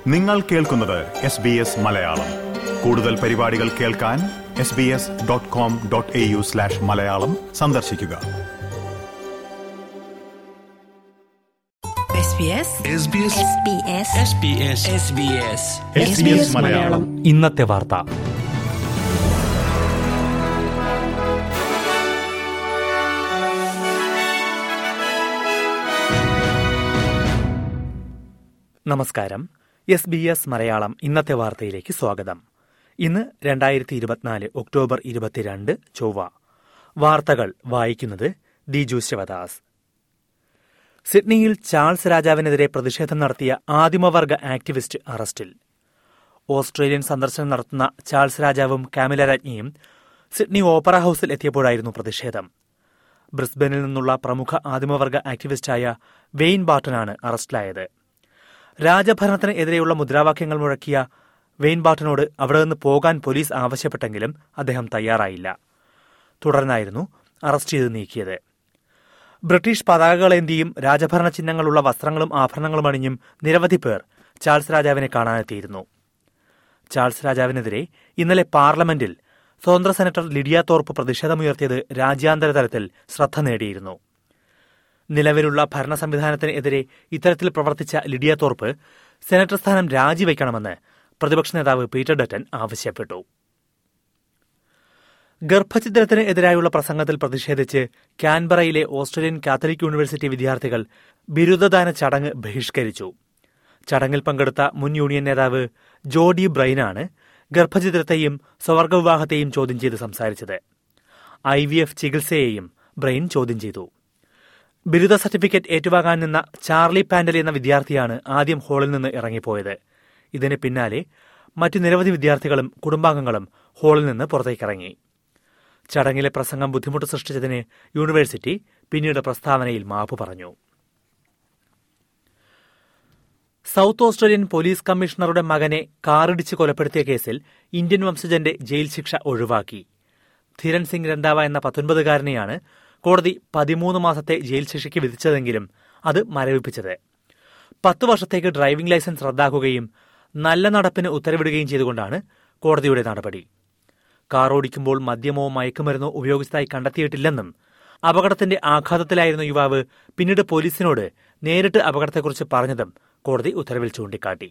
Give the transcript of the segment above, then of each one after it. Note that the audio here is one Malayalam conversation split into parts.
നിങ്ങൾ കേൾക്കുന്നത് എസ് ബി എസ് മലയാളം കൂടുതൽ പരിപാടികൾ കേൾക്കാൻ S B S dot com dot A U slash Malayalam സന്ദർശിക്കുക SBS SBS SBS SBS SBS SBS Malayalam ഇന്നത്തെ വാർത്ത നമസ്കാരം എസ് ബി എസ് മലയാളം ഇന്നത്തെ വാർത്തയിലേക്ക് സ്വാഗതം ഇന്ന് രണ്ടായിരത്തി ഇരുപത്തിനാല് ഒക്ടോബർ ഇരുപത്തിരണ്ട് ചൊവ്വ വാർത്തകൾ വായിക്കുന്നത് ദിജു ശിവദാസ് സിഡ്നിയിൽ ചാൾസ് രാജാവിനെതിരെ പ്രതിഷേധം നടത്തിയ ആദിമവർഗ ആക്ടിവിസ്റ്റ് അറസ്റ്റിൽ ഓസ്ട്രേലിയൻ സന്ദർശനം നടത്തുന്ന ചാൾസ് രാജാവും കാമില രാജ്ഞിയും സിഡ്നി ഓപ്പറ ഹൌസിൽ എത്തിയപ്പോഴായിരുന്നു പ്രതിഷേധം ബ്രിസ്ബനിൽ നിന്നുള്ള പ്രമുഖ ആദിമവർഗ ആക്ടിവിസ്റ്റായ വെയിൻ ബാർട്ടനാണ് അറസ്റ്റിലായത് രാജഭരണത്തിന് എതിരെയുള്ള മുദ്രാവാക്യങ്ങൾ മുഴക്കിയ വെയിൻ ബാർട്ടനോട് അവിടെ നിന്ന് പോകാൻ പോലീസ് ആവശ്യപ്പെട്ടെങ്കിലും അദ്ദേഹം തയ്യാറായില്ല തുടർന്നായിരുന്നു അറസ്റ്റ് ചെയ്ത് നീക്കിയത് ബ്രിട്ടീഷ് പതാകകളേന്തിയും രാജഭരണ ചിഹ്നങ്ങളുള്ള വസ്ത്രങ്ങളും ആഭരണങ്ങളും അണിഞ്ഞും നിരവധി പേർ ചാൾസ് രാജാവിനെ കാണാനെത്തിയിരുന്നു ചാൾസ് രാജാവിനെതിരെ ഇന്നലെ പാർലമെന്റിൽ സ്വതന്ത്ര സെനറ്റർ ലിഡിയ തോർപ്പ് പ്രതിഷേധമുയർത്തിയത് രാജ്യാന്തര തലത്തിൽ ശ്രദ്ധ നേടിയിരുന്നു നിലവിലുള്ള ഭരണ സംവിധാനത്തിന് എതിരെ ഇത്തരത്തിൽ പ്രവർത്തിച്ച ലിഡിയ തോർപ്പ് സെനറ്റർ സ്ഥാനം രാജിവെക്കണമെന്ന് പ്രതിപക്ഷ നേതാവ് പീറ്റർ ഡറ്റൻ ആവശ്യപ്പെട്ടു ഗർഭഛിദ്രത്തിന് എതിരായുള്ള പ്രസംഗത്തിൽ പ്രതിഷേധിച്ച് കാൻബറയിലെ ഓസ്ട്രേലിയൻ കാത്തലിക് യൂണിവേഴ്സിറ്റി വിദ്യാർത്ഥികൾ ബിരുദദാന ചടങ്ങ് ബഹിഷ്കരിച്ചു ചടങ്ങിൽ പങ്കെടുത്ത മുൻ യൂണിയൻ നേതാവ് ജോഡി ബ്രൈനാണ് ഗർഭഛിദ്രത്തെയും സ്വവർഗവിവാഹത്തെയും ചോദ്യം ചെയ്ത് സംസാരിച്ചത് ഐ വി എഫ് ചികിത്സയെയും ബ്രെയിൻ ചോദ്യം ചെയ്തു ബിരുദ സർട്ടിഫിക്കറ്റ് ഏറ്റുവാങ്ങാൻ നിന്ന ചാർലി പാൻഡൽ എന്ന വിദ്യാർത്ഥിയാണ് ആദ്യം ഹാളിൽ നിന്ന് ഇറങ്ങിപ്പോയത് ഇതിന് പിന്നാലെ മറ്റു നിരവധി വിദ്യാർത്ഥികളും കുടുംബാംഗങ്ങളും ഹാളിൽ നിന്ന് പുറത്തേക്കിറങ്ങി ചടങ്ങിലെ പ്രസംഗം ബുദ്ധിമുട്ട് സൃഷ്ടിച്ചതിന് യൂണിവേഴ്സിറ്റി പിന്നീട് പ്രസ്താവനയിൽ മാപ്പ് പറഞ്ഞു സൌത്ത് ഓസ്ട്രേലിയൻ പോലീസ് കമ്മീഷണറുടെ മകനെ കാറിടിച്ച് കൊലപ്പെടുത്തിയ കേസിൽ ഇന്ത്യൻ വംശജന്റെ ജയിൽ ശിക്ഷ ഒഴിവാക്കി ധിരൺ സിംഗ് രന്താവ എന്ന പത്തൊൻപതുകാരനെയാണ് കോടതി പതിമൂന്ന് മാസത്തെ ജയിൽ ശിക്ഷയ്ക്ക് വിധിച്ചതെങ്കിലും അത് മരവിപ്പിച്ചത് പത്ത് വർഷത്തേക്ക് ഡ്രൈവിംഗ് ലൈസൻസ് റദ്ദാക്കുകയും നല്ല നടപ്പിന് ഉത്തരവിടുകയും ചെയ്തുകൊണ്ടാണ് കോടതിയുടെ നടപടി കാർ ഓടിക്കുമ്പോൾ മദ്യമോ മയക്കുമരുന്നോ ഉപയോഗിച്ചതായി കണ്ടെത്തിയിട്ടില്ലെന്നും അപകടത്തിന്റെ ആഘാതത്തിലായിരുന്ന യുവാവ് പിന്നീട് പോലീസിനോട് നേരിട്ട് അപകടത്തെക്കുറിച്ച് പറഞ്ഞതും കോടതി ഉത്തരവിൽ ചൂണ്ടിക്കാട്ടി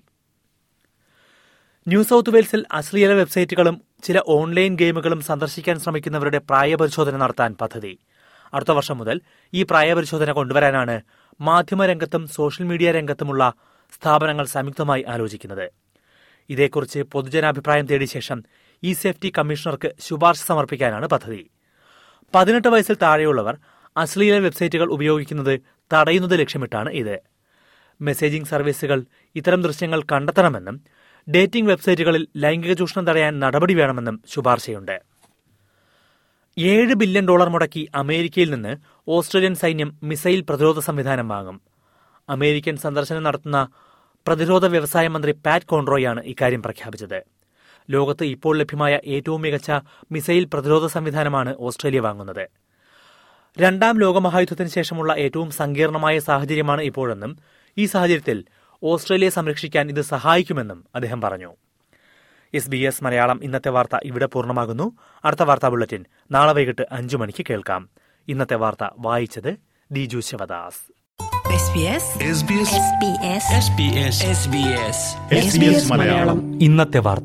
ന്യൂ സൌത്ത് വെയിൽസിൽ അശ്ലീല വെബ്സൈറ്റുകളും ചില ഓൺലൈൻ ഗെയിമുകളും സന്ദർശിക്കാൻ ശ്രമിക്കുന്നവരുടെ പ്രായപരിശോധന നടത്താൻ പദ്ധതി അടുത്ത വർഷം മുതൽ ഈ പ്രായപരിശോധന കൊണ്ടുവരാനാണ് മാധ്യമരംഗത്തും സോഷ്യൽ മീഡിയ രംഗത്തുമുള്ള സ്ഥാപനങ്ങൾ സംയുക്തമായി ആലോചിക്കുന്നത് ഇതേക്കുറിച്ച് പൊതുജനാഭിപ്രായം തേടിയ ശേഷം ഇ സേഫ്റ്റി കമ്മീഷണർക്ക് ശുപാർശ സമർപ്പിക്കാനാണ് പദ്ധതി പതിനെട്ട് വയസ്സിൽ താഴെയുള്ളവർ അശ്ലീല വെബ്സൈറ്റുകൾ ഉപയോഗിക്കുന്നത് തടയുന്നത് ലക്ഷ്യമിട്ടാണ് ഇത് മെസ്സേജിംഗ് സർവീസുകൾ ഇത്തരം ദൃശ്യങ്ങൾ കണ്ടെത്തണമെന്നും ഡേറ്റിംഗ് വെബ്സൈറ്റുകളിൽ ലൈംഗിക ചൂഷണം തടയാൻ നടപടി വേണമെന്നും ശുപാർശയുണ്ട് ഏഴ് ബില്യൺ ഡോളർ മുടക്കി അമേരിക്കയിൽ നിന്ന് ഓസ്ട്രേലിയൻ സൈന്യം മിസൈൽ പ്രതിരോധ സംവിധാനം വാങ്ങും അമേരിക്കൻ സന്ദർശനം നടത്തുന്ന പ്രതിരോധ വ്യവസായ മന്ത്രി പാറ്റ് കോൺട്രോയാണ് ഇക്കാര്യം പ്രഖ്യാപിച്ചത് ലോകത്ത് ഇപ്പോൾ ലഭ്യമായ ഏറ്റവും മികച്ച മിസൈൽ പ്രതിരോധ സംവിധാനമാണ് ഓസ്ട്രേലിയ വാങ്ങുന്നത് രണ്ടാം ലോകമഹായുദ്ധത്തിന് ശേഷമുള്ള ഏറ്റവും സങ്കീർണമായ സാഹചര്യമാണ് ഇപ്പോഴെന്നും ഈ സാഹചര്യത്തിൽ ഓസ്ട്രേലിയയെ സംരക്ഷിക്കാൻ ഇത് സഹായിക്കുമെന്നും അദ്ദേഹം പറഞ്ഞു എസ് ബി എസ് മലയാളം ഇന്നത്തെ വാർത്ത ഇവിടെ പൂർണ്ണമാകുന്നു അടുത്ത വാർത്താ ബുള്ളറ്റിൻ നാളെ വൈകിട്ട് അഞ്ചു മണിക്ക് കേൾക്കാം ഇന്നത്തെ വാർത്ത വായിച്ചത് Diju Sivadas SBS SBS SBS SBS SBS SBS Malayalam ഇന്നത്തെ വാർത്ത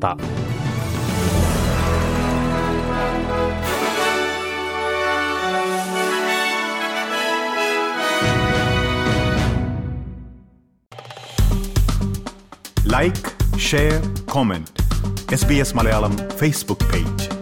like share comment S B S Malayalam Facebook page